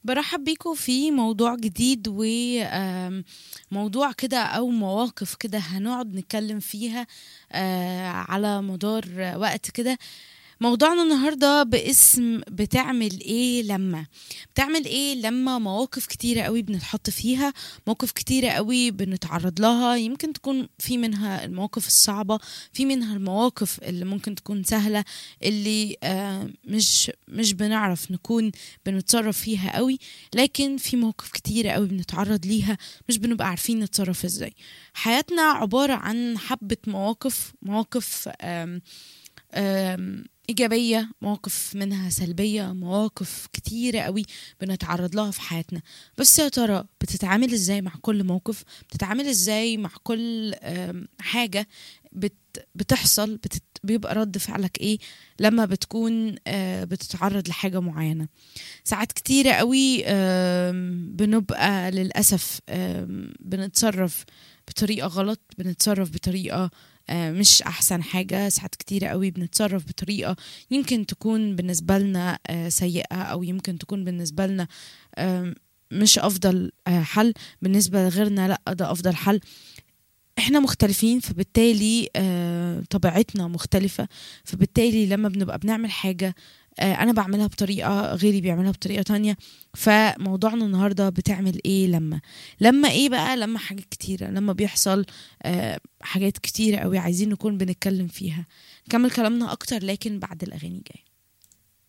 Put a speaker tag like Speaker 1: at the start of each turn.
Speaker 1: برحب بيكم في موضوع جديد وموضوع كده أو مواقف كده هنقعد نتكلم فيها آه، على مدار وقت كده موضوعنا النهاردة باسم بتعمل ايه لما بتعمل ايه لما مواقف كتيرة قوي بنتحط فيها مواقف كتيرة قوي بنتعرض لها يمكن تكون في منها المواقف الصعبة في منها المواقف اللي ممكن تكون سهلة اللي آه، مش مش بنعرف نكون بنتصرف فيها قوي لكن في مواقف كتيرة قوي بنتعرض ليها مش بنبقى عارفين نتصرف ازاي حياتنا عبارة عن حبة مواقف مواقف آم آم إيجابية مواقف منها سلبية مواقف كتيرة قوي بنتعرض لها في حياتنا بس يا ترى بتتعامل ازاي مع كل موقف بتتعامل ازاي مع كل آم، حاجة بت بتحصل بتت بيبقى رد فعلك ايه لما بتكون آه، بتتعرض لحاجة معينة ساعات كتيرة قوي آم، بنبقى للأسف آم، بنتصرف بطريقة غلط بنتصرف بطريقة آه، مش أحسن حاجة ساعات كتيرة قوي بنتصرف بطريقة يمكن تكون بالنسبة لنا آه، سيئة أو يمكن تكون بالنسبة لنا آم، مش أفضل آه، حل بالنسبة لغيرنا لأ ده أفضل حل احنا مختلفين فبالتالي آه، طبيعتنا مختلفة فبالتالي لما بنبقى بنعمل حاجة آه، أنا بعملها بطريقة غيري بيعملها بطريقة تانية فموضوعنا النهاردة بتعمل إيه لما لما إيه بقى لما حاجات كتيرة لما بيحصل آه، حاجات كتيرة قوي عايزين نكون بنتكلم فيها نكمل كلامنا أكتر لكن بعد الأغاني جاية